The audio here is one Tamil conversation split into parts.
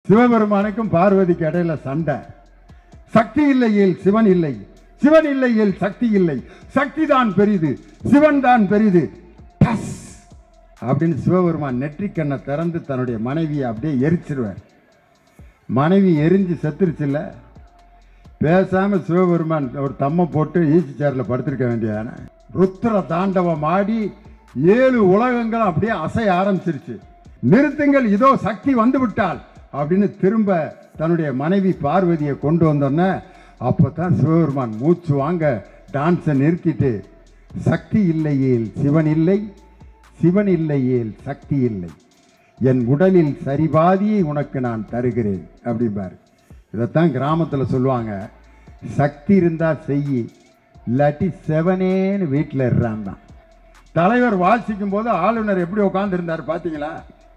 சிவபெருமானுக்கும் பார்வதிக்கு இடையில சண்டை சக்தி இல்லையில் சிவன் இல்லை சிவன் இல்லையில் சக்தி இல்லை சக்தி தான் பெரிது சிவன் தான் பெரிது டஸ் அப்படின்னு சிவபெருமான் நெற்றிக்கண்ணை திறந்து தன்னுடைய மனைவியை அப்படியே எரிச்சிருவார் மனைவி எரிஞ்சு செத்துருச்சுல்ல பேசாம சிவபெருமான் ஒரு தம்மை போட்டு ஈசி சேரில் படுத்திருக்க வேண்டியதானே ருத்ர தாண்டவம் ஆடி ஏழு உலகங்களும் அப்படியே அசைய ஆரம்பிச்சிருச்சு நிறுத்துங்கள் இதோ சக்தி வந்து விட்டால் அப்படின்னு திரும்ப தன்னுடைய மனைவி பார்வதியை கொண்டு வந்தோன்னே அப்போ தான் சிவபெருமான் மூச்சு வாங்க டான்ஸை நிறுத்திட்டு சக்தி இல்லையேல் சிவன் இல்லை சிவன் இல்லையேல் சக்தி இல்லை என் உடலில் சரிபாதியை உனக்கு நான் தருகிறேன் அப்படிம்பார் இதைத்தான் கிராமத்தில் சொல்லுவாங்க சக்தி இருந்தா செய் இல்லாட்டி செவனேன்னு வீட்டில் இருறான் தான் தலைவர் வாசிக்கும் போது ஆளுநர் எப்படி உட்கார்ந்திருந்தார் பார்த்தீங்களா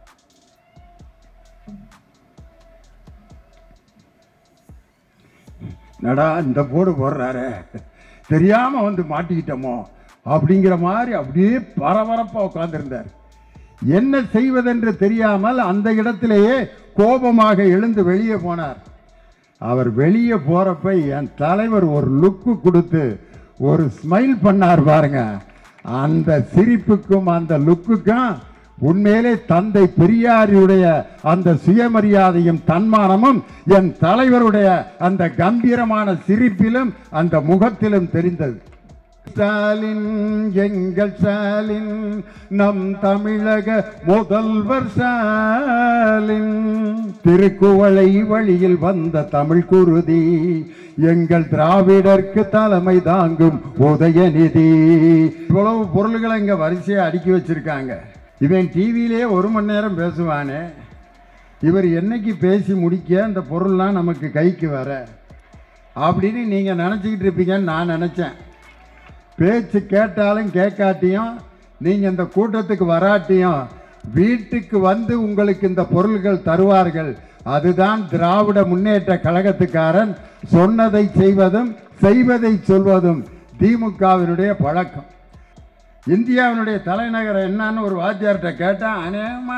நடா இந்த போடு போடுறாரு தெரியாம வந்து மாட்டிக்கிட்டோமோ அப்படிங்கிற மாதிரி அப்படியே பரபரப்பா உட்கார்ந்திருந்தார் என்ன செய்வதென்று தெரியாமல் அந்த இடத்திலேயே கோபமாக எழுந்து வெளியே போனார் அவர் வெளியே போறப்ப என் தலைவர் ஒரு லுக்கு கொடுத்து ஒரு ஸ்மைல் பண்ணார் பாருங்க அந்த சிரிப்புக்கும் அந்த லுக்குக்கும் உண்மையிலே தந்தை பெரியாருடைய அந்த சுயமரியாதையும் தன்மானமும் என் தலைவருடைய அந்த கம்பீரமான சிரிப்பிலும் அந்த முகத்திலும் தெரிந்தது ஸ்டாலின் எங்கள் ஸ்டாலின் நம் தமிழக முதல்வர் ஸ்டாலின் திருக்குவளை வழியில் வந்த தமிழ் குருதி எங்கள் திராவிடர்க்கு தலைமை தாங்கும் உதயநிதி இவ்வளவு பொருள்களை இங்க வரிசையா அடுக்கி வச்சிருக்காங்க இவன் டிவியிலே ஒரு மணி நேரம் பேசுவானே இவர் என்னைக்கு பேசி முடிக்க அந்த பொருள்லாம் நமக்கு கைக்கு வர அப்படின்னு நீங்கள் நினச்சிக்கிட்டு இருப்பீங்கன்னு நான் நினச்சேன் பேச்சு கேட்டாலும் கேட்காட்டியும் நீங்கள் இந்த கூட்டத்துக்கு வராட்டியும் வீட்டுக்கு வந்து உங்களுக்கு இந்த பொருள்கள் தருவார்கள் அதுதான் திராவிட முன்னேற்ற கழகத்துக்காரன் சொன்னதை செய்வதும் செய்வதை சொல்வதும் திமுகவினுடைய பழக்கம் இந்தியாவினுடைய தலைநகரம் என்னன்னு ஒரு வாத்தியார்கிட்ட கேட்டால் அநேகமா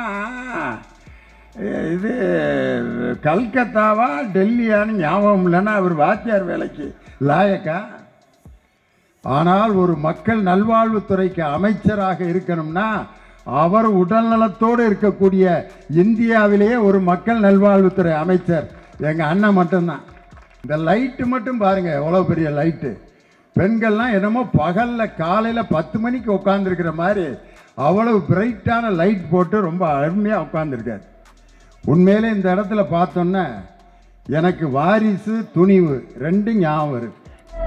இது கல்கத்தாவா டெல்லியான்னு ஞாபகம் இல்லைன்னா அவர் வாத்தியார் வேலைக்கு லாயக்கா ஆனால் ஒரு மக்கள் நல்வாழ்வுத்துறைக்கு அமைச்சராக இருக்கணும்னா அவர் உடல்நலத்தோடு இருக்கக்கூடிய இந்தியாவிலேயே ஒரு மக்கள் நல்வாழ்வுத்துறை அமைச்சர் எங்கள் அண்ணன் மட்டும்தான் இந்த லைட்டு மட்டும் பாருங்க எவ்வளோ பெரிய லைட்டு பெண்கள்லாம் என்னமோ பகலில் காலையில் பத்து மணிக்கு உட்காந்துருக்கிற மாதிரி அவ்வளவு பிரைட்டான லைட் போட்டு ரொம்ப அருமையாக உட்காந்துருக்காரு உண்மையிலே இந்த இடத்துல பார்த்தோன்னே எனக்கு வாரிசு துணிவு ரெண்டும் ஞாபகம் இருக்கு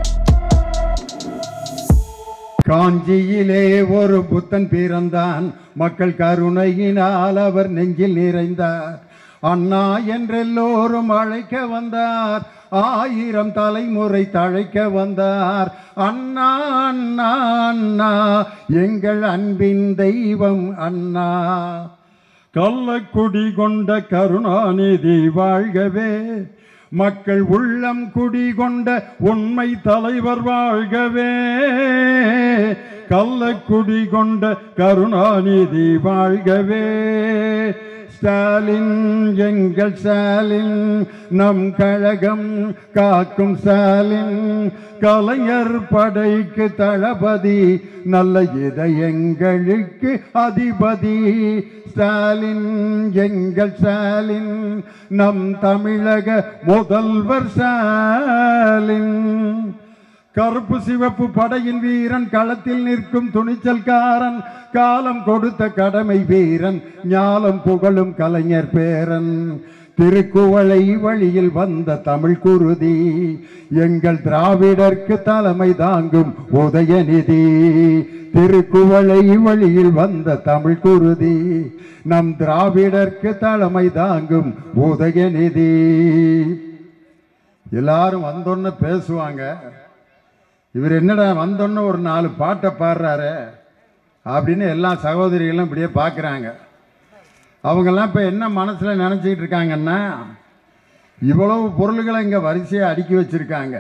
காஞ்சியிலே ஒரு புத்தன் பிறந்தான் மக்கள் கருணையினால் அவர் நெஞ்சில் நிறைந்தார் அண்ணா என்றெல்லோரும் அழைக்க வந்தார் ஆயிரம் தலைமுறை தழைக்க வந்தார் அண்ணா அண்ணா அண்ணா எங்கள் அன்பின் தெய்வம் அண்ணா கள்ளக்குடி கொண்ட கருணாநிதி வாழ்கவே மக்கள் உள்ளம் குடி கொண்ட உண்மை தலைவர் வாழ்கவே கள்ளக்குடி கொண்ட கருணாநிதி வாழ்கவே ஸ்டாலின் எங்கள் ஸ்டாலின் நம் கழகம் காக்கும் ஸ்டாலின் கலைஞர் படைக்கு தளபதி நல்ல இதயங்களுக்கு அதிபதி ஸ்டாலின் எங்கள் ஸ்டாலின் நம் தமிழக முதல்வர் ஸ்டாலின் கருப்பு சிவப்பு படையின் வீரன் களத்தில் நிற்கும் துணிச்சல்காரன் காலம் கொடுத்த கடமை வீரன் ஞாலம் புகழும் கலைஞர் பேரன் திருக்குவளை வழியில் வந்த தமிழ் குருதி எங்கள் திராவிடர்க்கு தலைமை தாங்கும் உதயநிதி திருக்குவளை வழியில் வந்த தமிழ் குருதி நம் திராவிடர்க்கு தலைமை தாங்கும் உதயநிதி எல்லாரும் வந்தோன்னு பேசுவாங்க இவர் என்னடா வந்தோன்னு ஒரு நாலு பாட்டை பாடுறாரு அப்படின்னு எல்லா சகோதரிகளும் இப்படியே பார்க்குறாங்க அவங்கெல்லாம் இப்போ என்ன மனசில் நினச்சிக்கிட்டு இருக்காங்கன்னா இவ்வளவு பொருள்களை இங்கே வரிசையாக அடுக்கி வச்சுருக்காங்க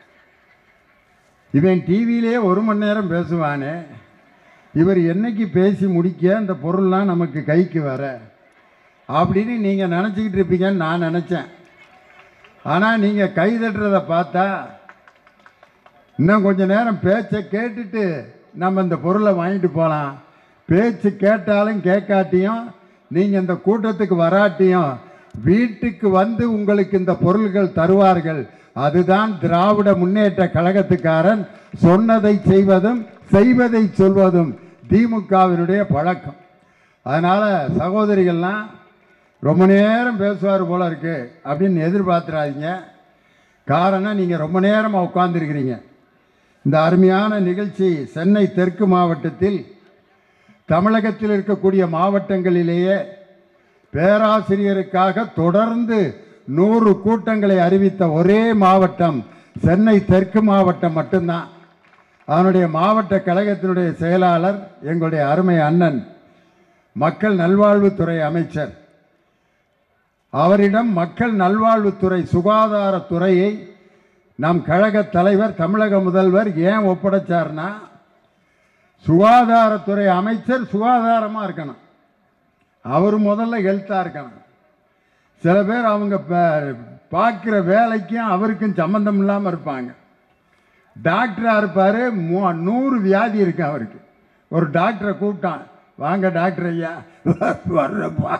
இவன் டிவியிலே ஒரு மணி நேரம் பேசுவானே இவர் என்னைக்கு பேசி முடிக்க அந்த பொருள்லாம் நமக்கு கைக்கு வர அப்படின்னு நீங்கள் நினச்சிக்கிட்டு இருப்பீங்கன்னு நான் நினச்சேன் ஆனால் நீங்கள் கை தட்டுறதை பார்த்தா இன்னும் கொஞ்ச நேரம் பேச்சை கேட்டுட்டு நம்ம இந்த பொருளை வாங்கிட்டு போகலாம் பேச்சு கேட்டாலும் கேட்காட்டியும் நீங்கள் இந்த கூட்டத்துக்கு வராட்டியும் வீட்டுக்கு வந்து உங்களுக்கு இந்த பொருள்கள் தருவார்கள் அதுதான் திராவிட முன்னேற்ற கழகத்துக்காரன் சொன்னதை செய்வதும் செய்வதை சொல்வதும் திமுகவினுடைய பழக்கம் அதனால் சகோதரிகள்லாம் ரொம்ப நேரம் பேசுவார் போல இருக்கு அப்படின்னு எதிர்பார்த்துறாதீங்க காரணம் நீங்கள் ரொம்ப நேரமாக உட்கார்ந்துருக்கிறீங்க இந்த அருமையான நிகழ்ச்சி சென்னை தெற்கு மாவட்டத்தில் தமிழகத்தில் இருக்கக்கூடிய மாவட்டங்களிலேயே பேராசிரியருக்காக தொடர்ந்து நூறு கூட்டங்களை அறிவித்த ஒரே மாவட்டம் சென்னை தெற்கு மாவட்டம் மட்டும்தான் அதனுடைய மாவட்ட கழகத்தினுடைய செயலாளர் எங்களுடைய அருமை அண்ணன் மக்கள் நல்வாழ்வுத்துறை அமைச்சர் அவரிடம் மக்கள் நல்வாழ்வுத்துறை சுகாதாரத்துறையை நம் கழக தலைவர் தமிழக முதல்வர் ஏன் ஒப்படைச்சார்னா சுகாதாரத்துறை அமைச்சர் சுகாதாரமாக இருக்கணும் அவர் முதல்ல ஹெல்த்தாக இருக்கணும் சில பேர் அவங்க பார்க்குற வேலைக்கும் அவருக்கும் சம்மந்தம் இல்லாமல் இருப்பாங்க டாக்டராக இருப்பார் நூறு வியாதி இருக்கு அவருக்கு ஒரு டாக்டரை கூப்பிட்டான் வாங்க டாக்டர் ஐயா வர்றப்பா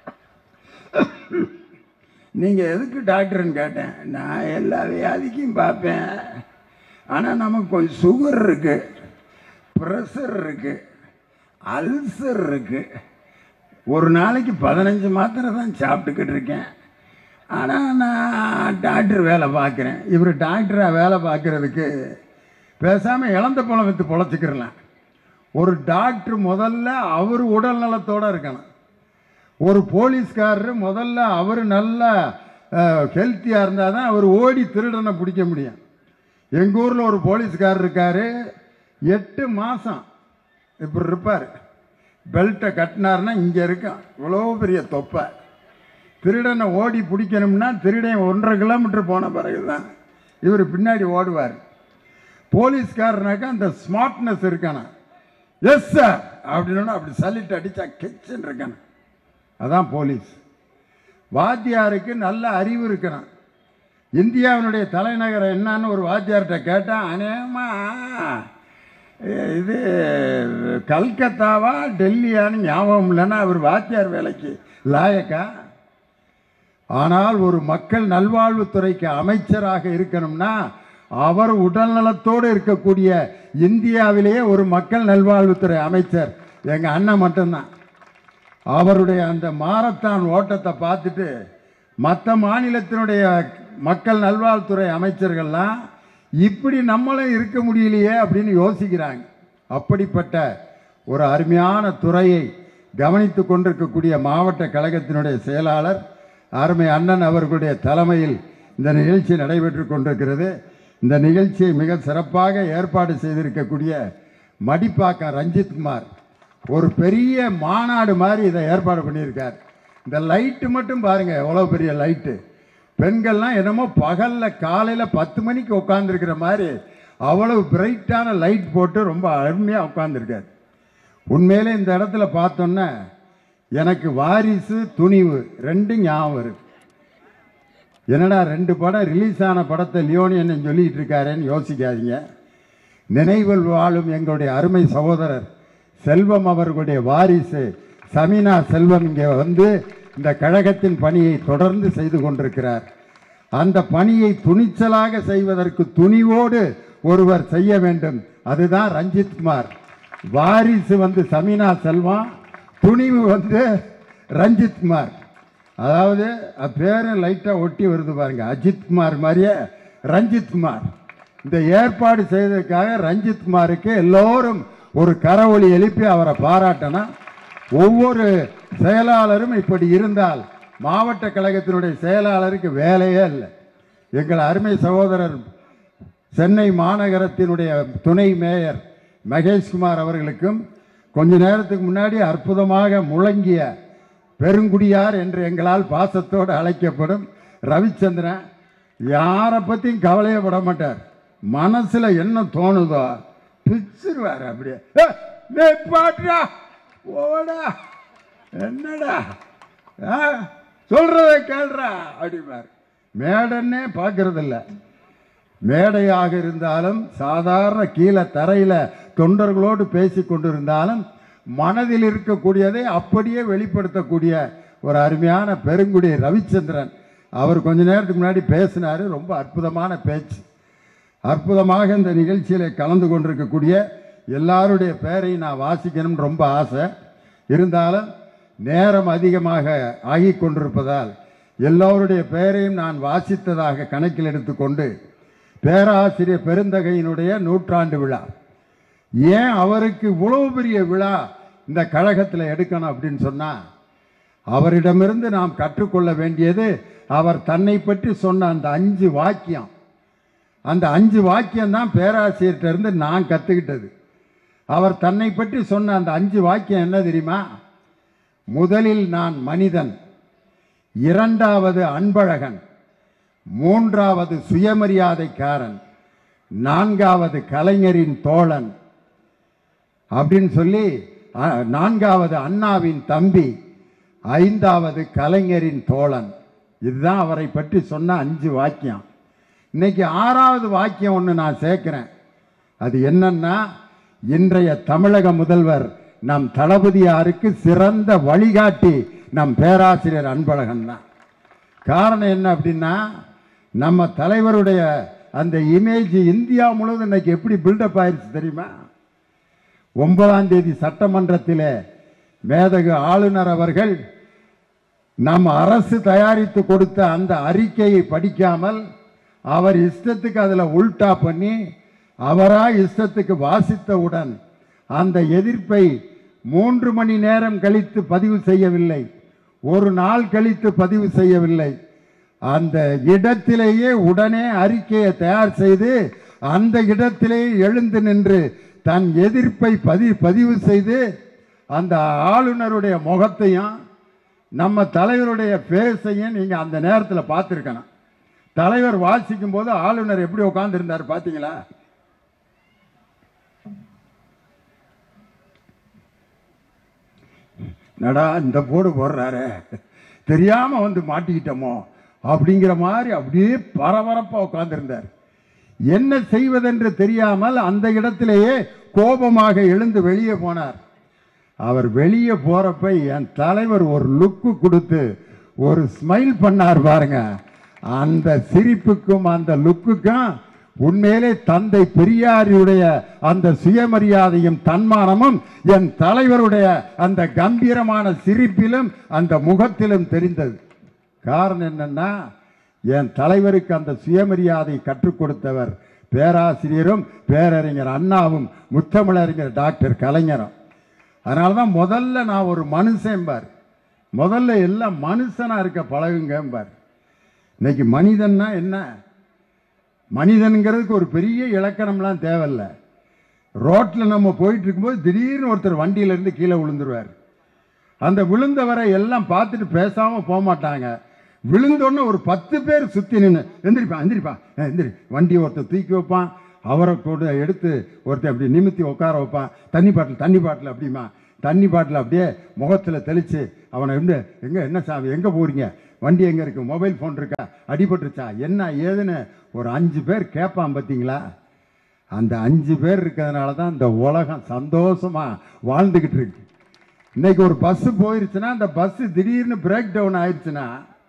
நீங்கள் எதுக்கு டாக்டர்னு கேட்டேன் நான் எல்லா வியாதிக்கும் பார்ப்பேன் ஆனால் நமக்கு கொஞ்சம் சுகர் இருக்குது ப்ரெஷர் இருக்குது அல்சர் இருக்குது ஒரு நாளைக்கு பதினஞ்சு மாத்திரை தான் சாப்பிட்டுக்கிட்டு இருக்கேன் ஆனால் நான் டாக்டர் வேலை பார்க்குறேன் இவர் டாக்டராக வேலை பார்க்குறதுக்கு பேசாமல் இழந்த பழம் விற்று பொழைச்சிக்கிறலாம் ஒரு டாக்டர் முதல்ல அவர் உடல் நலத்தோடு இருக்கணும் ஒரு போலீஸ்காரர் முதல்ல அவர் நல்லா ஹெல்த்தியாக இருந்தால் தான் அவர் ஓடி திருடனை பிடிக்க முடியும் எங்கள் ஊரில் ஒரு போலீஸ்காரர் இருக்கார் எட்டு மாதம் இப்படி இருப்பார் பெல்ட்டை கட்டினார்னா இங்கே இருக்கான் இவ்வளோ பெரிய தொப்பை திருடனை ஓடி பிடிக்கணும்னா திருடன் ஒன்றரை கிலோமீட்டர் போன பிறகு தான் இவர் பின்னாடி ஓடுவார் போலீஸ்காரனாக்கா அந்த ஸ்மார்ட்னஸ் இருக்கானா எஸ் சார் அப்படின்னு அப்படி சல்லிட்டு அடித்தா கெச்சுன்னு இருக்கான அதான் போலீஸ் வாத்தியாருக்கு நல்ல அறிவு இருக்கணும் இந்தியாவினுடைய தலைநகரம் என்னன்னு ஒரு வாத்தியார்கிட்ட கேட்டால் அநேகமா இது கல்கத்தாவா டெல்லியான்னு ஞாபகம் இல்லைன்னா அவர் வாத்தியார் வேலைக்கு லாயக்கா ஆனால் ஒரு மக்கள் நல்வாழ்வுத்துறைக்கு அமைச்சராக இருக்கணும்னா அவர் உடல்நலத்தோடு இருக்கக்கூடிய இந்தியாவிலேயே ஒரு மக்கள் நல்வாழ்வுத்துறை அமைச்சர் எங்கள் அண்ணன் மட்டும்தான் அவருடைய அந்த மாரத்தான் ஓட்டத்தை பார்த்துட்டு மற்ற மாநிலத்தினுடைய மக்கள் நல்வாழ்வுத்துறை அமைச்சர்கள்லாம் இப்படி நம்மளும் இருக்க முடியலையே அப்படின்னு யோசிக்கிறாங்க அப்படிப்பட்ட ஒரு அருமையான துறையை கவனித்து கொண்டிருக்கக்கூடிய மாவட்ட கழகத்தினுடைய செயலாளர் அருமை அண்ணன் அவர்களுடைய தலைமையில் இந்த நிகழ்ச்சி நடைபெற்று கொண்டிருக்கிறது இந்த நிகழ்ச்சியை மிக சிறப்பாக ஏற்பாடு செய்திருக்கக்கூடிய மடிப்பாக்கம் ரஞ்சித்குமார் ஒரு பெரிய மாநாடு மாதிரி இதை ஏற்பாடு பண்ணியிருக்கார் இந்த லைட்டு மட்டும் பாருங்கள் எவ்வளோ பெரிய லைட்டு பெண்கள்லாம் என்னமோ பகலில் காலையில் பத்து மணிக்கு உட்காந்துருக்கிற மாதிரி அவ்வளவு பிரைட்டான லைட் போட்டு ரொம்ப அருமையாக உட்காந்துருக்கார் உண்மையிலே இந்த இடத்துல பார்த்தோன்னே எனக்கு வாரிசு துணிவு ரெண்டும் ஞாபகம் இருக்கு என்னடா ரெண்டு படம் ரிலீஸ் ஆன படத்தை லியோனியன் சொல்லிட்டு இருக்காரேன்னு யோசிக்காதீங்க நினைவில் வாழும் எங்களுடைய அருமை சகோதரர் செல்வம் அவர்களுடைய வாரிசு சமீனா செல்வம் இங்கே வந்து இந்த கழகத்தின் பணியை தொடர்ந்து செய்து கொண்டிருக்கிறார் அந்த பணியை துணிச்சலாக செய்வதற்கு துணிவோடு ஒருவர் செய்ய வேண்டும் அதுதான் ரஞ்சித் குமார் வாரிசு வந்து சமீனா செல்வம் துணிவு வந்து ரஞ்சித் குமார் அதாவது பேர் லைட்டாக ஒட்டி வருது பாருங்க அஜித் குமார் மாதிரியே ரஞ்சித் குமார் இந்த ஏற்பாடு செய்ததுக்காக ரஞ்சித் குமாருக்கு எல்லோரும் ஒரு கரவொலி எழுப்பி அவரை பாராட்டணும் ஒவ்வொரு செயலாளரும் இப்படி இருந்தால் மாவட்ட கழகத்தினுடைய செயலாளருக்கு வேலையே இல்லை எங்கள் அருமை சகோதரர் சென்னை மாநகரத்தினுடைய துணை மேயர் மகேஷ்குமார் அவர்களுக்கும் கொஞ்ச நேரத்துக்கு முன்னாடி அற்புதமாக முழங்கிய பெருங்குடியார் என்று எங்களால் பாசத்தோடு அழைக்கப்படும் ரவிச்சந்திரன் யாரை பற்றியும் கவலையே பட மாட்டார் மனசில் என்ன தோணுதோ பிச்சிருவார் அப்படியே "ஏய், டேய் பாட்ரா ஓடா என்னடா ஆ, சொல்றத கேள்றா அப்படிம்பார் மேடன்னே பார்க்கறது இல்ல மேடையாக இருந்தாலும் சாதாரண கீழே தரையில தொண்டர்களோடு பேசி கொண்டிருந்தாலும் மனதில் இருக்கக்கூடியதை அப்படியே வெளிப்படுத்தக்கூடிய ஒரு அருமையான பெருங்குடி ரவிச்சந்திரன் அவர் கொஞ்ச நேரத்துக்கு முன்னாடி பேசினாரு ரொம்ப அற்புதமான பேச்சு அற்புதமாக இந்த நிகழ்ச்சியில் கலந்து கொண்டிருக்கக்கூடிய எல்லாருடைய பெயரையும் நான் வாசிக்கணும்னு ரொம்ப ஆசை இருந்தாலும் நேரம் அதிகமாக ஆகிக் கொண்டிருப்பதால் எல்லோருடைய பெயரையும் நான் வாசித்ததாக கணக்கில் எடுத்துக்கொண்டு பேராசிரியர் பெருந்தகையினுடைய நூற்றாண்டு விழா ஏன் அவருக்கு இவ்வளவு பெரிய விழா இந்த கழகத்தில் எடுக்கணும் அப்படின்னு சொன்னால் அவரிடமிருந்து நாம் கற்றுக்கொள்ள வேண்டியது அவர் தன்னை பற்றி சொன்ன அந்த அஞ்சு வாக்கியம் அந்த அஞ்சு வாக்கியம் தான் பேராசிரியர்கிட்ட இருந்து நான் கற்றுக்கிட்டது அவர் தன்னை பற்றி சொன்ன அந்த அஞ்சு வாக்கியம் என்ன தெரியுமா முதலில் நான் மனிதன் இரண்டாவது அன்பழகன் மூன்றாவது சுயமரியாதைக்காரன் நான்காவது கலைஞரின் தோழன் அப்படின்னு சொல்லி அ, நான்காவது அண்ணாவின் தம்பி ஐந்தாவது கலைஞரின் தோழன் இதுதான் அவரை பற்றி சொன்ன அஞ்சு வாக்கியம் இன்னைக்கு ஆறாவது வாக்கியம் ஒன்று நான் சேர்க்கிறேன் அது என்னன்னா இன்றைய தமிழக முதல்வர் நம் தளபதியாருக்கு சிறந்த வழிகாட்டி நம் பேராசிரியர் அன்பழகன் தான் காரணம் என்ன அப்படின்னா நம்ம தலைவருடைய அந்த இமேஜ் இந்தியா முழுவதும் இன்னைக்கு எப்படி பில்டப் ஆயிருச்சு தெரியுமா ஒன்பதாம் தேதி சட்டமன்றத்தில் மேதகு ஆளுநர் அவர்கள் நம் அரசு தயாரித்து கொடுத்த அந்த அறிக்கையை படிக்காமல் அவர் இஷ்டத்துக்கு அதில் உல்டா பண்ணி அவரா இஷ்டத்துக்கு வாசித்தவுடன் அந்த எதிர்ப்பை மூன்று மணி நேரம் கழித்து பதிவு செய்யவில்லை ஒரு நாள் கழித்து பதிவு செய்யவில்லை அந்த இடத்திலேயே உடனே அறிக்கையை தயார் செய்து அந்த இடத்திலேயே எழுந்து நின்று தன் எதிர்ப்பை பதி பதிவு செய்து அந்த ஆளுநருடைய முகத்தையும் நம்ம தலைவருடைய பேஸையும் நீங்கள் அந்த நேரத்தில் பார்த்துருக்கணும் தலைவர் வாசிக்கும் போது ஆளுநர் எப்படி உட்கார்ந்திருந்தார் பார்த்தீங்களா நடா இந்த போடு போடுறாரு தெரியாம வந்து மாட்டிக்கிட்டோமோ அப்படிங்கிற மாதிரி அப்படியே பரபரப்பா உட்கார்ந்திருந்தார் என்ன செய்வதென்று தெரியாமல் அந்த இடத்திலேயே கோபமாக எழுந்து வெளியே போனார் அவர் வெளியே போறப்ப என் தலைவர் ஒரு லுக்கு கொடுத்து ஒரு ஸ்மைல் பண்ணார் பாருங்க அந்த சிரிப்புக்கும் அந்த லுக்குக்கும் உண்மையிலே தந்தை பெரியாருடைய அந்த சுயமரியாதையும் தன்மானமும் என் தலைவருடைய அந்த கம்பீரமான சிரிப்பிலும் அந்த முகத்திலும் தெரிந்தது காரணம் என்னன்னா என் தலைவருக்கு அந்த சுயமரியாதை கற்றுக் கொடுத்தவர் பேராசிரியரும் பேரறிஞர் அண்ணாவும் முத்தமிழறிஞர் டாக்டர் கலைஞரும் அதனால தான் முதல்ல நான் ஒரு மனுஷன் பார் முதல்ல எல்லாம் மனுஷனா இருக்க பழகுங்கம்பார் இன்னைக்கு மனிதன்னா என்ன மனிதனுங்கிறதுக்கு ஒரு பெரிய இலக்கணம்லாம் தேவையில்ல ரோட்டில் நம்ம போயிட்டு இருக்கும்போது திடீர்னு ஒருத்தர் வண்டியிலேருந்து கீழே விழுந்துருவார் அந்த விழுந்தவரை எல்லாம் பார்த்துட்டு பேசாமல் போக மாட்டாங்க விழுந்தோடனே ஒரு பத்து பேர் சுற்றி நின்று எந்திரிப்பான் எந்திரிப்பா ஏ, எந்திரி வண்டி ஒருத்தர் தூக்கி வைப்பான் அவரை கூட எடுத்து ஒருத்தர் அப்படி நிமித்தி உட்கார வைப்பான் தண்ணி பாட்டில் தண்ணி பாட்டில் அப்படிமா தண்ணி பாட்டில் அப்படியே முகத்தில் தெளித்து அவனை வந்து எங்கே என்ன சாமி எங்கே போகிறீங்க வண்டி எங்கே இருக்குது மொபைல் ஃபோன் இருக்கா அடிபட்டுருச்சா என்ன ஏதுன்னு ஒரு அஞ்சு பேர் கேட்பான் பார்த்தீங்களா அந்த அஞ்சு பேர் இருக்கிறதுனால தான் இந்த உலகம் சந்தோஷமா வாழ்ந்துக்கிட்டு இருக்கு இன்னைக்கு ஒரு பஸ் போயிருச்சுன்னா அந்த பஸ் திடீர்னு பிரேக் டவுன் ஆயிடுச்சுன்னா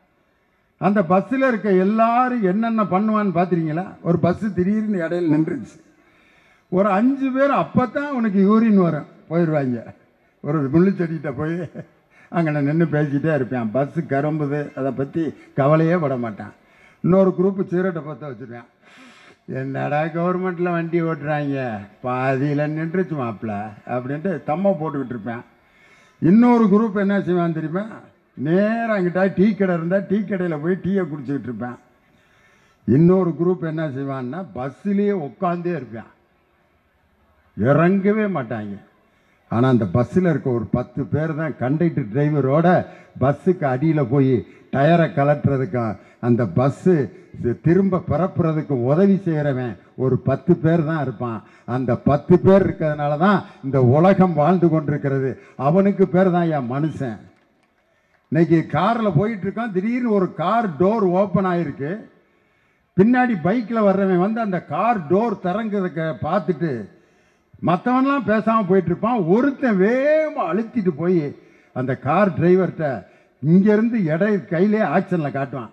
அந்த பஸ்ஸில் இருக்க எல்லாரும் என்னென்ன பண்ணுவான்னு பார்த்துறீங்களா ஒரு பஸ் திடீர்னு இடையில நின்றுச்சு ஒரு அஞ்சு பேர் அப்போ தான் உனக்கு யூரின் வரும் போயிடுவாங்க ஒரு முள்ளுச்செடிகிட்ட போய் அங்கே நின்று பேசிக்கிட்டே இருப்பேன் பஸ்ஸு கரும்புது அதை பற்றி கவலையே பட மாட்டான் இன்னொரு குரூப்பு சீரட்டை பற்ற வச்சுருப்பேன் என்னடா கவர்மெண்ட்டில் வண்டி ஓட்டுறாங்க பாதியில் நின்றுச்சு மாப்பிள்ள அப்படின்ட்டு தம்மை போட்டுக்கிட்டு இருப்பேன் இன்னொரு குரூப் என்ன செய்வான் தெரியுமா நேராக அங்கிட்ட டீ கடை இருந்தால் டீ கடையில் போய் டீயை குடிச்சிக்கிட்டு இருப்பேன் இன்னொரு குரூப் என்ன செய்வான்னா பஸ்ஸுலேயே உட்காந்தே இருப்பேன் இறங்கவே மாட்டாங்க ஆனால் அந்த பஸ்ஸில் இருக்க ஒரு பத்து பேர் தான் கண்டக்டர் டிரைவரோட பஸ்ஸுக்கு அடியில் போய் டயரை கலட்டுறதுக்கும் அந்த பஸ்ஸு திரும்ப பரப்புறதுக்கு உதவி செய்கிறவன் ஒரு பத்து பேர் தான் இருப்பான் அந்த பத்து பேர் இருக்கிறதுனால தான் இந்த உலகம் வாழ்ந்து கொண்டிருக்கிறது அவனுக்கு பேர் தான் என் மனுஷன் இன்னைக்கு காரில் போயிட்டு இருக்கோம் திடீர்னு ஒரு கார் டோர் ஓப்பன் ஆயிருக்கு பின்னாடி பைக்கில் வர்றவன் வந்து அந்த கார் டோர் திறங்கிறத பார்த்துட்டு மற்றவன்லாம் பேசாமல் போயிட்டு இருப்பான் ஒருத்தன் வேகமாக அழுத்திட்டு போய் அந்த கார் டிரைவர்கிட்ட இங்கேருந்து எடை கையிலே ஆக்ஷனில் காட்டுவான்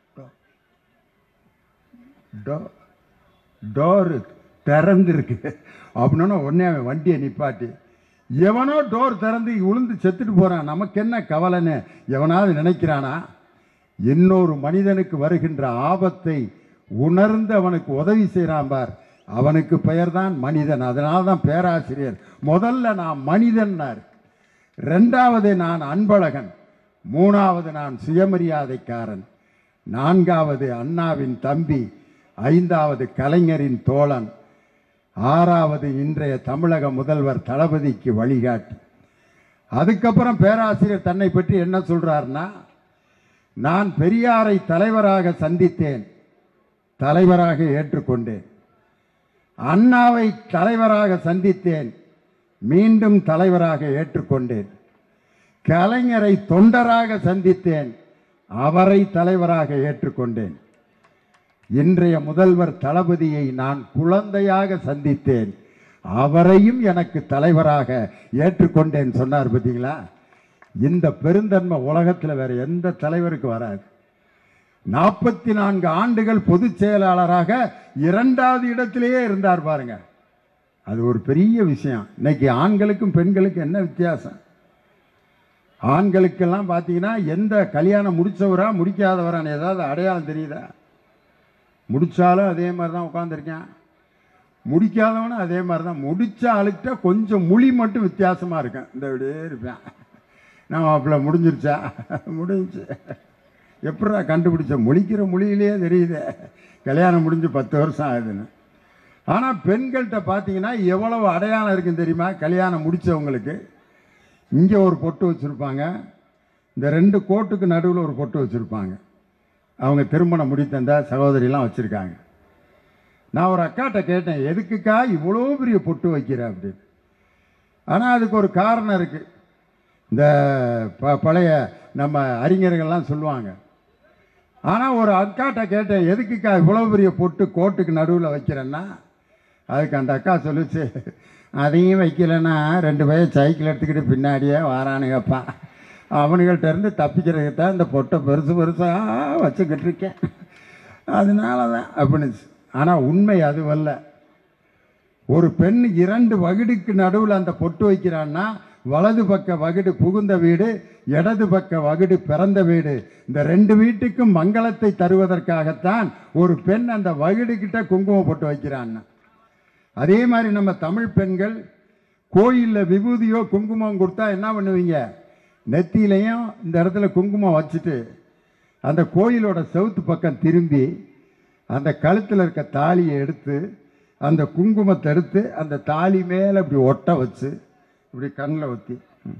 டோ டோரு திறந்துருக்கு அப்படின்னா உடனே அவன் வண்டியை நிப்பாட்டி எவனோ டோர் திறந்து விழுந்து செத்துட்டு போகிறான் நமக்கு என்ன கவலைன்னு எவனாவது நினைக்கிறானா இன்னொரு மனிதனுக்கு வருகின்ற ஆபத்தை உணர்ந்து அவனுக்கு உதவி செய்கிறான் பார் அவனுக்கு பெயர்தான் மனிதன் அதனால தான் பேராசிரியர் முதல்ல நான் மனிதன்னார் ரெண்டாவது நான் அன்பழகன் மூணாவது நான் சுயமரியாதைக்காரன் நான்காவது அண்ணாவின் தம்பி ஐந்தாவது கலைஞரின் தோழன் ஆறாவது இன்றைய தமிழக முதல்வர் தளபதிக்கு வழிகாட்டி அதுக்கப்புறம் பேராசிரியர் தன்னை பற்றி என்ன சொல்றாருன்னா நான் பெரியாரை தலைவராக சந்தித்தேன் தலைவராக ஏற்றுக்கொண்டேன் அண்ணாவை தலைவராக சந்தித்தேன் மீண்டும் தலைவராக ஏற்றுக்கொண்டேன் கலைஞரை தொண்டராக சந்தித்தேன் அவரை தலைவராக ஏற்றுக்கொண்டேன் இன்றைய முதல்வர் தளபதியை நான் குழந்தையாக சந்தித்தேன் அவரையும் எனக்கு தலைவராக ஏற்றுக்கொண்டேன் சொன்னார் பார்த்தீங்களா இந்த பெருந்தன்மை உலகத்தில் வேற எந்த தலைவருக்கு வராது நாற்பத்தி நான்கு ஆண்டுகள் பொதுச் செயலாளராக இரண்டாவது இடத்திலேயே இருந்தார் பாருங்க அது ஒரு பெரிய விஷயம் இன்னைக்கு ஆண்களுக்கும் பெண்களுக்கும் என்ன வித்தியாசம் ஆண்களுக்கெல்லாம் பார்த்தீங்கன்னா எந்த கல்யாணம் முடிச்சவரா முடிக்காதவரான்னு ஏதாவது அடையாளம் தெரியுதா முடிச்சாலும் அதே மாதிரி தான் உட்காந்துருக்கேன் முடிக்காதவனும் அதே மாதிரி தான் முடிச்ச ஆளுக்கிட்ட கொஞ்சம் மொழி மட்டும் வித்தியாசமாக இருக்கும் இந்த இப்படியே இருப்பேன் நான் மாப்பிள்ள முடிஞ்சிருச்சா முடிஞ்சிச்சு எப்படா கண்டுபிடிச்ச முழிக்கிற மொழியிலேயே தெரியுது கல்யாணம் முடிஞ்சு பத்து வருஷம் ஆகுதுன்னு ஆனால் பெண்கள்கிட்ட பார்த்தீங்கன்னா எவ்வளவு அடையாளம் இருக்குன்னு தெரியுமா கல்யாணம் முடித்தவங்களுக்கு இங்கே ஒரு பொட்டு வச்சுருப்பாங்க இந்த ரெண்டு கோட்டுக்கு நடுவில் ஒரு பொட்டு வச்சுருப்பாங்க அவங்க திருமணம் முடித்தந்த சகோதரிலாம் வச்சுருக்காங்க நான் ஒரு அக்காட்ட கேட்டேன் எதுக்குக்கா இவ்வளோ பெரிய பொட்டு வைக்கிற அப்படின்னு ஆனால் அதுக்கு ஒரு காரணம் இருக்குது இந்த ப பழைய நம்ம அறிஞர்கள்லாம் சொல்லுவாங்க ஆனால் ஒரு அக்காட்ட கேட்டேன் எதுக்குக்கா இவ்வளோ பெரிய பொட்டு கோட்டுக்கு நடுவில் வைக்கிறேன்னா அதுக்கு அந்த அக்கா சொல்லுச்சு அதையும் வைக்கலைன்னா ரெண்டு பையன் சைக்கிள் எடுத்துக்கிட்டு பின்னாடியே வாரானுங்கப்பா அவனுங்கள்ட்ட இருந்து தப்பிக்கிறதுக்கு தான் இந்த பொட்டை பெருசு பெருசாக வச்சுக்கிட்டு இருக்கேன் அதனால தான் அப்படின்னுச்சு ஆனால் உண்மை அதுவல்ல ஒரு பெண் இரண்டு வகுடுக்கு நடுவில் அந்த பொட்டு வைக்கிறான்னா வலது பக்க வகுடு புகுந்த வீடு இடது பக்க வகுடு பிறந்த வீடு இந்த ரெண்டு வீட்டுக்கும் மங்களத்தை தருவதற்காகத்தான் ஒரு பெண் அந்த வகுடு கிட்ட குங்குமம் போட்டு வைக்கிறான்னா அதே மாதிரி நம்ம தமிழ் பெண்கள் கோயிலில் விபூதியோ குங்குமம் கொடுத்தா என்ன பண்ணுவீங்க நெத்தியிலையும் இந்த இடத்துல குங்குமம் வச்சுட்டு அந்த கோயிலோட செவுத்து பக்கம் திரும்பி அந்த கழுத்தில் இருக்க தாலியை எடுத்து அந்த குங்குமத்தை எடுத்து அந்த தாலி மேலே இப்படி ஒட்ட வச்சு இப்படி கண்ணில் ஊற்றி ம்.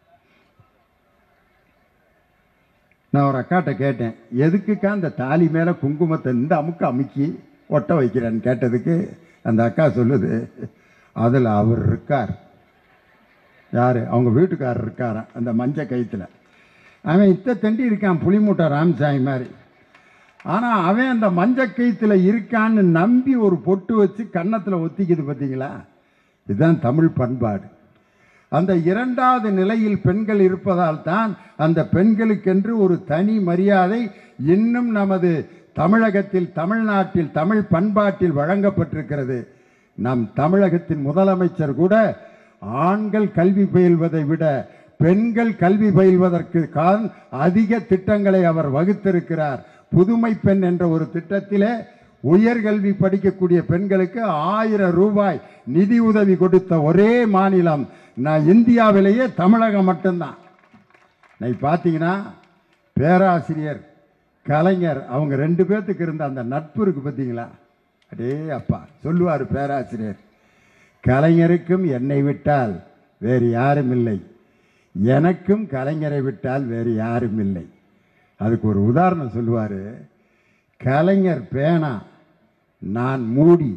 நான் ஒரு அக்காட்ட கேட்டேன் எதுக்குக்கா அந்த தாலி மேலே குங்குமத்தை இந்த அமுக்கு அமுக்கி ஒட்ட வைக்கிறேன்னு கேட்டதுக்கு அந்த அக்கா சொல்லுது அதில் அவர் இருக்கார் யார் அவங்க வீட்டுக்காரர் இருக்காராம் அந்த மஞ்ச கயித்துல அவன் இத்த தண்டி இருக்கான் புளிமூட்டை ராமசாமி மாதிரி ஆனால் அவன் அந்த மஞ்ச கயித்துல இருக்கான்னு நம்பி ஒரு பொட்டு வச்சு கன்னத்தில் ஒத்திக்குது பார்த்தீங்களா இதுதான் தமிழ் பண்பாடு அந்த இரண்டாவது நிலையில் பெண்கள் இருப்பதால் தான் அந்த பெண்களுக்கென்று ஒரு தனி மரியாதை இன்னும் நமது தமிழகத்தில் தமிழ்நாட்டில் தமிழ் பண்பாட்டில் வழங்கப்பட்டிருக்கிறது நம் தமிழகத்தின் முதலமைச்சர் கூட ஆண்கள் கல்வி பயில்வதை விட பெண்கள் கல்வி பயில்வதற்கு கான் அதிக திட்டங்களை அவர் வகுத்திருக்கிறார் புதுமை பெண் என்ற ஒரு திட்டத்திலே உயர்கல்வி படிக்கக்கூடிய பெண்களுக்கு ஆயிரம் ரூபாய் நிதி உதவி கொடுத்த ஒரே மாநிலம் நான் இந்தியாவிலேயே தமிழகம் மட்டும்தான் இன்னைக்கு பார்த்தீங்கன்னா பேராசிரியர் கலைஞர் அவங்க ரெண்டு பேர்த்துக்கு இருந்த அந்த நட்பு இருக்கு பார்த்தீங்களா அடே அப்பா சொல்லுவார் பேராசிரியர் கலைஞருக்கும் என்னை விட்டால் வேறு யாரும் இல்லை எனக்கும் கலைஞரை விட்டால் வேறு யாரும் இல்லை அதுக்கு ஒரு உதாரணம் சொல்லுவார் கலைஞர் பேனா நான் மூடி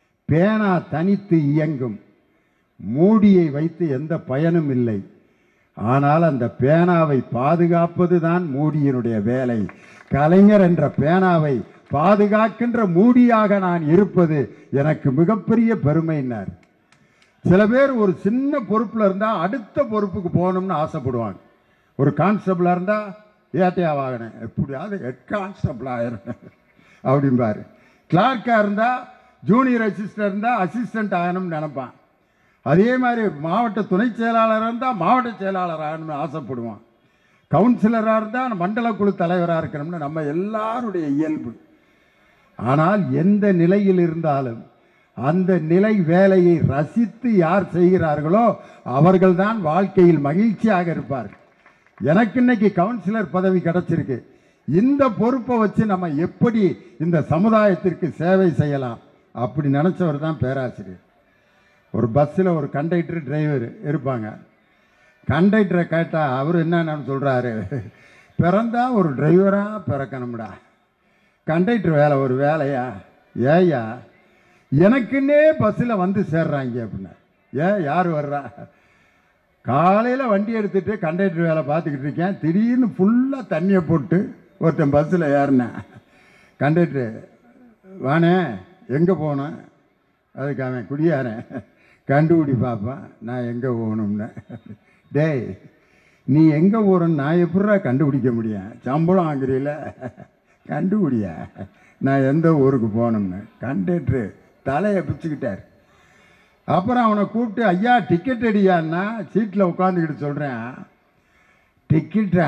பேனா தனித்து இயங்கும் மூடியை வைத்து எந்த பயனும் இல்லை ஆனால் அந்த பேனாவை பாதுகாப்பது தான் மூடியினுடைய வேலை கலைஞர் என்ற பேனாவை பாதுகாக்கின்ற மூடியாக நான் இருப்பது எனக்கு மிகப்பெரிய பெருமைன்னார் சில பேர் ஒரு சின்ன பொறுப்பில் இருந்தால் அடுத்த பொறுப்புக்கு போகணும்னு ஆசைப்படுவாங்க ஒரு கான்ஸ்டபிளாக இருந்தால் ஏட்டையா வாங்கினேன் எப்படியாவது ஹெட் கான்ஸ்டபிள் ஆயிரும் அப்படிம்பாரு கிளார்க்காக இருந்தால் ஜூனியர் அசிஸ்டன்ட் இருந்தால் அசிஸ்டன்ட் ஆகணும்னு நினைப்பான் அதே மாதிரி மாவட்ட துணை செயலாளராக இருந்தால் மாவட்ட செயலாளர் ஆகணும்னு ஆசைப்படுவான் கவுன்சிலராக இருந்தால் மண்டல குழு தலைவராக இருக்கணும்னு நம்ம எல்லாருடைய இயல்பு ஆனால் எந்த நிலையில் இருந்தாலும் அந்த நிலை வேலையை ரசித்து யார் செய்கிறார்களோ அவர்கள்தான் வாழ்க்கையில் மகிழ்ச்சியாக இருப்பார்கள் எனக்கு இன்னைக்கு கவுன்சிலர் பதவி கிடைச்சிருக்கு இந்த பொறுப்பை வச்சு நம்ம எப்படி இந்த சமுதாயத்திற்கு சேவை செய்யலாம் அப்படி நினச்சவர் தான் பேராசிரியர் ஒரு பஸ்ஸில் ஒரு கண்டக்டர் டிரைவர் இருப்பாங்க கண்டக்டரை கேட்டால் அவர் என்னன்னு சொல்கிறாரு பிறந்தா ஒரு டிரைவராக பிறக்கணும்டா கண்டக்டர் வேலை ஒரு வேலையா ஏயா எனக்குன்னே பஸ்ஸில் வந்து சேர்றாங்க அப்படின்னா ஏன் யார் வர்றா காலையில் வண்டி எடுத்துட்டு கண்டக்டர் வேலை பார்த்துக்கிட்டு இருக்கேன் திடீர்னு ஃபுல்லாக தண்ணியை போட்டு ஒருத்தன் பஸ்ஸில் ஏறினேன் கண்டக்டர் வானே எங்கே போனேன் அதுக்கு அவன் குடியாரன் கண்டுபிடி பார்ப்பான் நான் எங்கே போகணும்னு டேய் நீ எங்கே போகிறன்னு நான் எப்படிடா கண்டுபிடிக்க முடியும் சம்பளம் வாங்குறீல கண்டுபிடியா நான் எந்த ஊருக்கு போகணும்னு கண்டக்டரு தலையை பிச்சுக்கிட்டார் அப்புறம் அவனை கூப்பிட்டு ஐயா டிக்கெட் அடியான்னா சீட்டில் உட்காந்துக்கிட்டு சொல்கிறேன் டிக்கெட்டா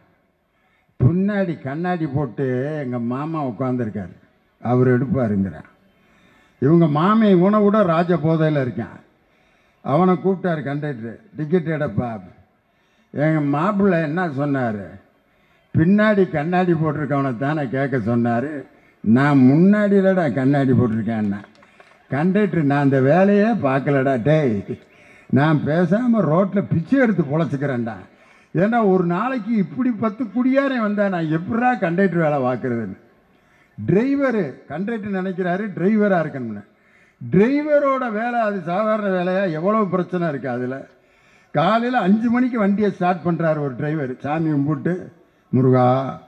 பின்னாடி கண்ணாடி போட்டு எங்கள் மாமா உட்காந்துருக்காரு அவர் எடுப்பாருங்கிறேன் இவங்க மாமி இவனை விட ராஜ போதையில் இருக்கான் அவனை கூப்பிட்டாரு கண்டக்டர் டிக்கெட் எடுப்பா எங்கள் மாப்பிள்ளை என்ன சொன்னார் பின்னாடி கண்ணாடி போட்டிருக்கவனை தானே கேட்க சொன்னார் நான் முன்னாடியிலடா கண்ணாடி போட்டிருக்கேன்னா கண்டக்டர் நான் அந்த வேலையே பார்க்கலடா டேய் நான் பேசாமல் ரோட்டில் பிச்சை எடுத்து பொழைச்சிக்கிறேன்டா ஏன்னா ஒரு நாளைக்கு இப்படி பத்து குடியாரே வந்தா நான் எப்படா கண்டக்டர் வேலை பார்க்குறதுன்னு டிரைவரு கண்டக்டர் நினைக்கிறாரு டிரைவராக இருக்கணும்னு டிரைவரோட வேலை அது சாதாரண வேலையா எவ்வளோ பிரச்சனை இருக்குது அதில் காலையில் அஞ்சு மணிக்கு வண்டியை ஸ்டார்ட் பண்ணுறாரு ஒரு டிரைவர் சாமி கும்பிட்டு முருகா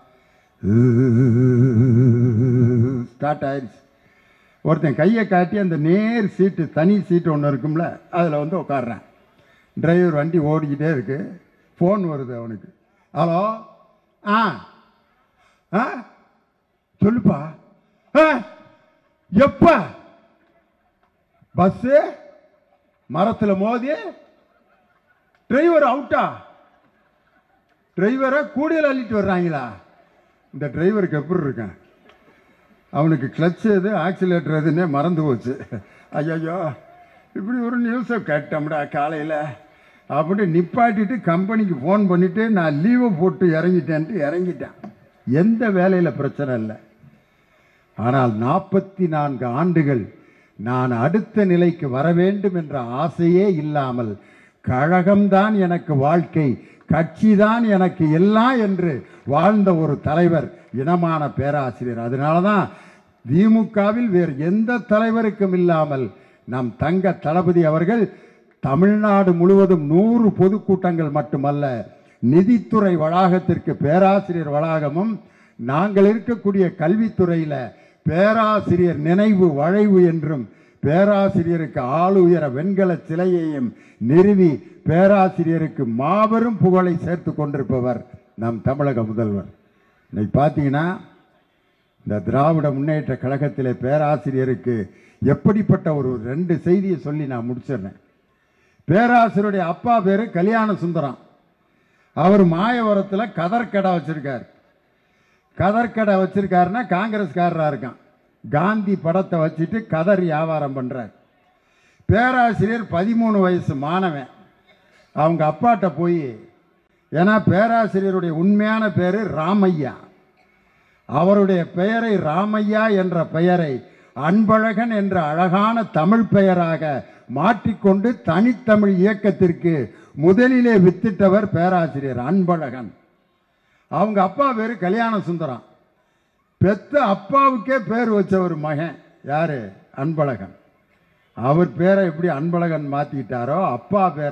ஸ்டார்ட் ஆயிடுச்சு ஒருத்தன் கையை காட்டி அந்த நேர் சீட்டு தனி சீட்டு ஒன்று இருக்கும்ல அதில் வந்து உட்காடுறேன் டிரைவர் வண்டி ஓடிக்கிட்டே இருக்கு ஃபோன் வருது அவனுக்கு ஹலோ ஆ ஆ சொல்லுப்பா ஆ எப்ப பஸ்ஸு மரத்தில் மோதி டிரைவர் அவுட்டா டிரைவரை கூடையில் அள்ளிட்டு வர்றாங்களா இந்த டிரைவருக்கு எப்படி இருக்கேன் அவனுக்கு கிளச் எது ஆக்சிலேட்டர் எதுன்னே மறந்து போச்சு ஐயோ இப்படி ஒரு நியூஸை கேட்டோம்டா காலையில் அப்படி நிப்பாட்டிட்டு கம்பெனிக்கு ஃபோன் பண்ணிவிட்டு நான் லீவை போட்டு இறங்கிட்டேன்ட்டு இறங்கிட்டேன் எந்த வேலையில் பிரச்சனை இல்லை ஆனால் நாற்பத்தி நான்கு ஆண்டுகள் நான் அடுத்த நிலைக்கு வர வேண்டும் என்ற ஆசையே இல்லாமல் கழகம்தான் எனக்கு வாழ்க்கை கட்சிதான் எனக்கு எல்லாம் என்று வாழ்ந்த ஒரு தலைவர் இனமான பேராசிரியர் அதனால தான் திமுகவில் வேறு எந்த தலைவருக்கும் இல்லாமல் நம் தங்க தளபதி அவர்கள் தமிழ்நாடு முழுவதும் நூறு பொதுக்கூட்டங்கள் மட்டுமல்ல நிதித்துறை வளாகத்திற்கு பேராசிரியர் வளாகமும் நாங்கள் இருக்கக்கூடிய கல்வித்துறையில் பேராசிரியர் நினைவு வளைவு என்றும் பேராசிரியருக்கு ஆளுயர வெண்கல சிலையையும் நிறுவி பேராசிரியருக்கு மாபெரும் புகழை சேர்த்து கொண்டிருப்பவர் நம் தமிழக முதல்வர் இன்னைக்கு பார்த்தீங்கன்னா இந்த திராவிட முன்னேற்ற கழகத்திலே பேராசிரியருக்கு எப்படிப்பட்ட ஒரு ரெண்டு செய்தியை சொல்லி நான் முடிச்சிடுறேன் பேராசிரியருடைய அப்பா பேர் கல்யாண சுந்தரம் அவர் மாயவரத்தில் கதர்கடை வச்சிருக்கார் கதர்கடை வச்சிருக்காருன்னா காங்கிரஸ்காரராக இருக்கான் காந்தி படத்தை வச்சுட்டு கதர் வியாபாரம் பண்ணுறார் பேராசிரியர் பதிமூணு வயசு மாணவன் அவங்க அப்பாட்ட போய் ஏன்னா பேராசிரியருடைய உண்மையான பேர் ராமையா அவருடைய பெயரை ராமையா என்ற பெயரை அன்பழகன் என்ற அழகான தமிழ் பெயராக மாற்றிக்கொண்டு தனித்தமிழ் இயக்கத்திற்கு முதலிலே வித்திட்டவர் பேராசிரியர் அன்பழகன் அவங்க அப்பா பேர் கல்யாண சுந்தரம் பெத்த அப்பாவுக்கே பேர் வச்ச ஒரு மகன் யாரு அன்பழகன் அவர் பேரை எப்படி அன்பழகன் மாற்றிக்கிட்டாரோ அப்பா பேரை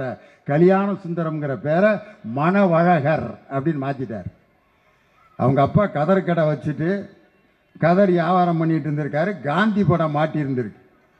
கல்யாண சுந்தரம்ங்கிற பேரை மணவழகர் அப்படின்னு மாற்றிட்டார் அவங்க அப்பா கதர் கடை வச்சுட்டு கதர் வியாபாரம் பண்ணிட்டு இருந்திருக்காரு காந்தி படம் மாட்டியிருந்திருக்கு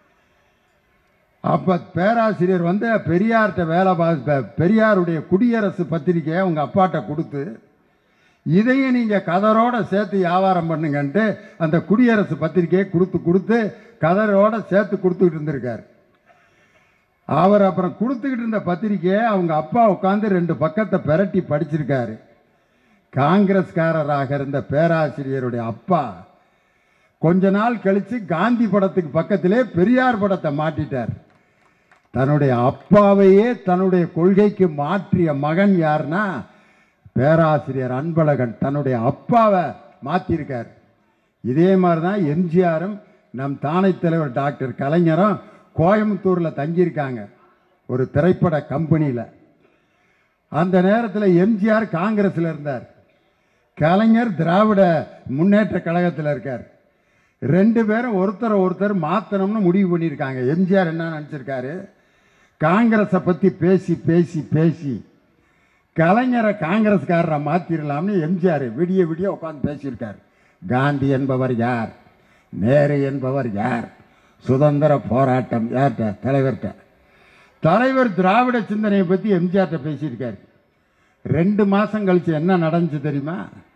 அப்போ பேராசிரியர் வந்து பெரியார்கிட்ட வேலை பார்த்த பெரியாருடைய குடியரசு பத்திரிக்கையை அவங்க அப்பாட்ட கொடுத்து இதையும் நீங்கள் கதரோட சேர்த்து வியாபாரம் பண்ணுங்கன்ட்டு அந்த குடியரசு பத்திரிக்கையை கொடுத்து கொடுத்து கதரோட சேர்த்து கொடுத்துக்கிட்டு இருந்திருக்காரு அவர் அப்புறம் கொடுத்துக்கிட்டு இருந்த பத்திரிக்கையை அவங்க அப்பா உட்காந்து ரெண்டு பக்கத்தை பிரட்டி படிச்சிருக்காரு காங்கிரஸ்காரராக இருந்த பேராசிரியருடைய அப்பா கொஞ்ச நாள் கழிச்சு காந்தி படத்துக்கு பக்கத்திலே பெரியார் படத்தை மாட்டிட்டார் தன்னுடைய அப்பாவையே தன்னுடைய கொள்கைக்கு மாற்றிய மகன் யாருன்னா பேராசிரியர் அன்பழகன் தன்னுடைய அப்பாவை மாற்றிருக்கார் இதே மாதிரி தான் எம்ஜிஆரும் நம் தானை தலைவர் டாக்டர் கலைஞரும் கோயம்புத்தூரில் தங்கியிருக்காங்க ஒரு திரைப்பட கம்பெனியில் அந்த நேரத்தில் எம்ஜிஆர் காங்கிரஸில் இருந்தார் கலைஞர் திராவிட முன்னேற்ற கழகத்தில் இருக்கார் ரெண்டு பேரும் ஒருத்தரை ஒருத்தர் மாற்றணும்னு முடிவு பண்ணியிருக்காங்க எம்ஜிஆர் என்ன நினச்சிருக்காரு காங்கிரஸை பற்றி பேசி பேசி பேசி கலைஞரை காங்கிரஸ்காரரை மாற்றிடலாம்னு எம்ஜிஆர் விடிய விடிய உட்காந்து பேசியிருக்கார் காந்தி என்பவர் யார் நேரு என்பவர் யார் சுதந்திர போராட்டம் யார்கிட்ட தலைவர்கிட்ட தலைவர் திராவிட சிந்தனையை பற்றி எம்ஜிஆர்கிட்ட பேசியிருக்காரு ரெண்டு மாதம் கழிச்சு என்ன நடந்துச்சு தெரியுமா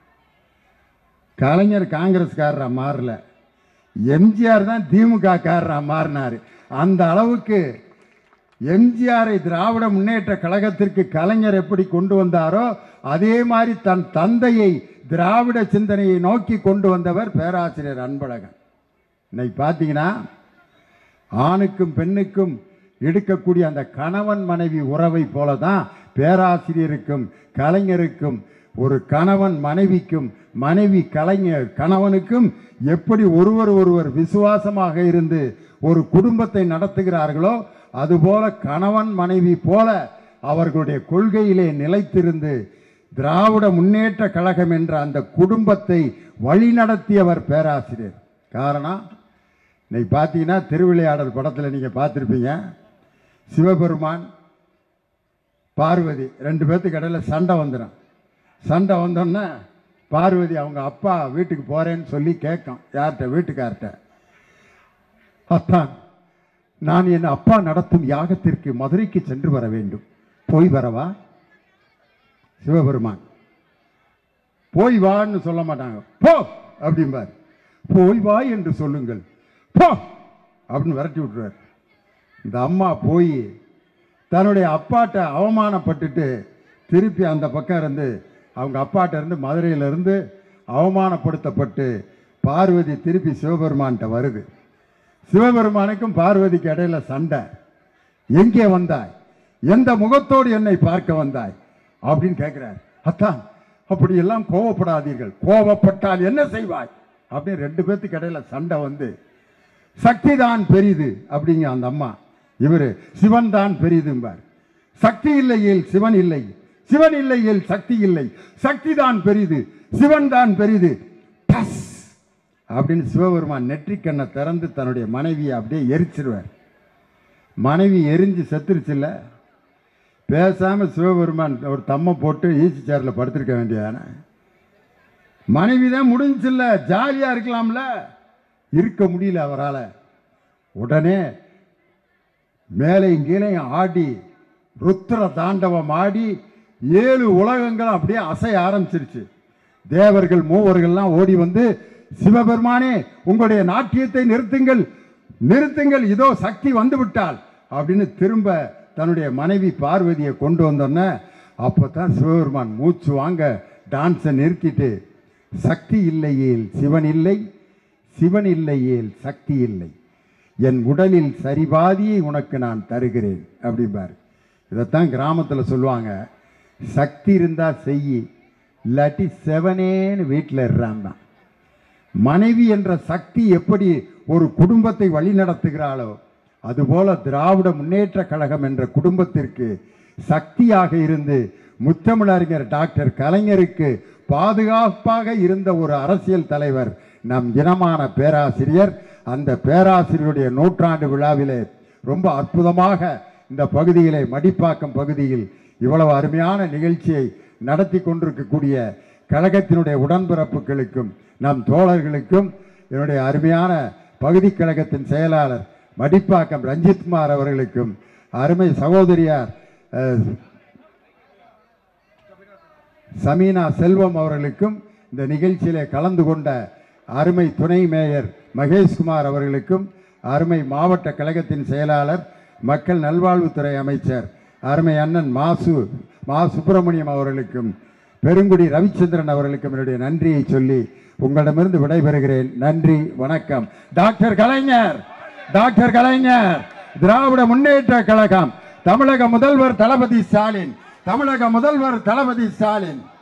கலைஞர் காங்கிரஸ்காரரா மாறல எம்ஜிஆர் தான் திமுக காரரா மாறினார் அந்த அளவுக்கு எம்ஜிஆரை திராவிட முன்னேற்ற கழகத்திற்கு கலைஞர் எப்படி கொண்டு வந்தாரோ அதே மாதிரி தன் தந்தையை திராவிட சிந்தனையை நோக்கி கொண்டு வந்தவர் பேராசிரியர் அன்பழகன் இன்னைக்கு பார்த்தீங்கன்னா ஆணுக்கும் பெண்ணுக்கும் எடுக்கக்கூடிய அந்த கணவன் மனைவி உறவை போல தான் பேராசிரியருக்கும் கலைஞருக்கும் ஒரு கணவன் மனைவிக்கும் மனைவி கலைஞர் கணவனுக்கும் எப்படி ஒருவர் ஒருவர் விசுவாசமாக இருந்து ஒரு குடும்பத்தை நடத்துகிறார்களோ அதுபோல கணவன் மனைவி போல அவர்களுடைய கொள்கையிலே நிலைத்திருந்து திராவிட முன்னேற்ற கழகம் என்ற அந்த குடும்பத்தை வழிநடத்தியவர் பேராசிரியர் காரணம் இன்னைக்கு பார்த்தீங்கன்னா திருவிளையாடல் படத்தில் நீங்கள் பார்த்துருப்பீங்க சிவபெருமான் பார்வதி ரெண்டு பேர்த்துக்கு இடையில சண்டை வந்துடும் சண்டை வந்தோன்னே பார்வதி அவங்க அப்பா வீட்டுக்கு போகிறேன்னு சொல்லி கேட்கும் யார்கிட்ட வீட்டுக்கார்ட்ட அத்தான் நான் என் அப்பா நடத்தும் யாகத்திற்கு மதுரைக்கு சென்று வர வேண்டும் போய் வரவா சிவபெருமான் போய் வான்னு சொல்ல மாட்டாங்க போ அப்படிம்பார் போய் வா என்று சொல்லுங்கள் போ அப்படின்னு விரட்டி விட்டுருவார் இந்த அம்மா போய் தன்னுடைய அப்பாட்ட அவமானப்பட்டுட்டு திருப்பி அந்த பக்கம் இருந்து அவங்க அப்பாட்ட இருந்து மதுரையில இருந்து அவமானப்படுத்தப்பட்டு பார்வதி திருப்பி சிவபெருமான்கிட்ட வருது சிவபெருமானுக்கும் பார்வதிக்கு இடையில சண்டை எங்கே வந்தாய் எந்த முகத்தோடு என்னை பார்க்க வந்தாய் அப்படின்னு கேட்கிறார் அத்தான் அப்படியெல்லாம் கோவப்படாதீர்கள் கோவப்பட்டால் என்ன செய்வாய் அப்படின்னு ரெண்டு பேர்த்துக்கு இடையில சண்டை வந்து சக்தி தான் பெரிது அப்படிங்க அந்த அம்மா இவர் சிவன் தான் பெரிதும்பார் சக்தி இல்லையேல் சிவன் இல்லை சிவன் இல்லையேல் சக்தி இல்லை சக்தி தான் பெரிது சிவன் தான் பெரிது டஸ் அப்படின்னு சிவபெருமான் நெற்றிக்கண்ணை திறந்து தன்னுடைய மனைவியை அப்படியே எரிச்சிருவார் மனைவி எரிஞ்சு செத்துருச்சுல்ல பேசாம சிவபெருமான் ஒரு தம்மை போட்டு ஈசி சேரில் படுத்திருக்க வேண்டியதானே மனைவி தான் முடிஞ்சில்ல ஜாலியா இருக்கலாம்ல இருக்க முடியல அவரால் உடனே மேலையும் கீழையும் ஆடி ருத்ர தாண்டவம் ஆடி ஏழு உலகங்களும் அப்படியே அசைய ஆரம்பிச்சிருச்சு தேவர்கள் மூவர்கள்லாம் ஓடி வந்து சிவபெருமானே உங்களுடைய நாட்டியத்தை நிறுத்துங்கள் நிறுத்துங்கள் இதோ சக்தி வந்து விட்டாள் அப்படின்னு திரும்ப தன்னுடைய மனைவி பார்வதியை கொண்டு வந்தோன்னே அப்போ தான் சிவபெருமான் மூச்சு வாங்க டான்ஸை நிறுத்திட்டு சக்தி இல்லையேல் சிவன் இல்லை சிவன் இல்லையேல் சக்தி இல்லை என் உடலில் சரிபாதியை உனக்கு நான் தருகிறேன் அப்படிம்பார் இதைத்தான் கிராமத்தில் சொல்லுவாங்க சக்தி இருந்தா செய் இல்லாட்டி செவனேன்னு வீட்டில் இருறான் மனைவி என்ற சக்தி எப்படி ஒரு குடும்பத்தை வழிநடத்துகிறாளோ அதுபோல திராவிட முன்னேற்ற கழகம் என்ற குடும்பத்திற்கு சக்தியாக இருந்து முத்தமிழறிஞர் டாக்டர் கலைஞருக்கு பாதுகாப்பாக இருந்த ஒரு அரசியல் தலைவர் நம் இனமான பேராசிரியர் அந்த பேராசிரியருடைய நூற்றாண்டு விழாவிலே ரொம்ப அற்புதமாக இந்த பகுதியிலே மடிப்பாக்கம் பகுதியில் இவ்வளவு அருமையான நிகழ்ச்சியை நடத்தி கொண்டிருக்கக்கூடிய கழகத்தினுடைய உடன்பிறப்புகளுக்கும் நம் தோழர்களுக்கும் என்னுடைய அருமையான பகுதி கழகத்தின் செயலாளர் மடிப்பாக்கம் ரஞ்சித்குமார் அவர்களுக்கும் அருமை சகோதரியார் அஹ், சமீனா செல்வம் அவர்களுக்கும் இந்த நிகழ்ச்சியிலே கலந்து கொண்ட அருமை துணை மேயர் மகேஷ்குமார் அவர்களுக்கும் அருமை மாவட்ட கழகத்தின் செயலாளர் மக்கள் நல்வாழ்வுத்துறை அமைச்சர் அருமை அண்ணன் மாசு மா சுப்பிரமணியம் அவர்களுக்கும் பெருங்குடி ரவிச்சந்திரன் அவர்களுக்கும் என்னுடைய நன்றியை சொல்லி உங்களிடமிருந்து விடைபெறுகிறேன் நன்றி வணக்கம் டாக்டர் கலைஞர் டாக்டர் கலைஞர் திராவிட முன்னேற்ற கழகம் தமிழக முதல்வர் தளபதி ஸ்டாலின் தமிழக முதல்வர் தளபதி ஸ்டாலின்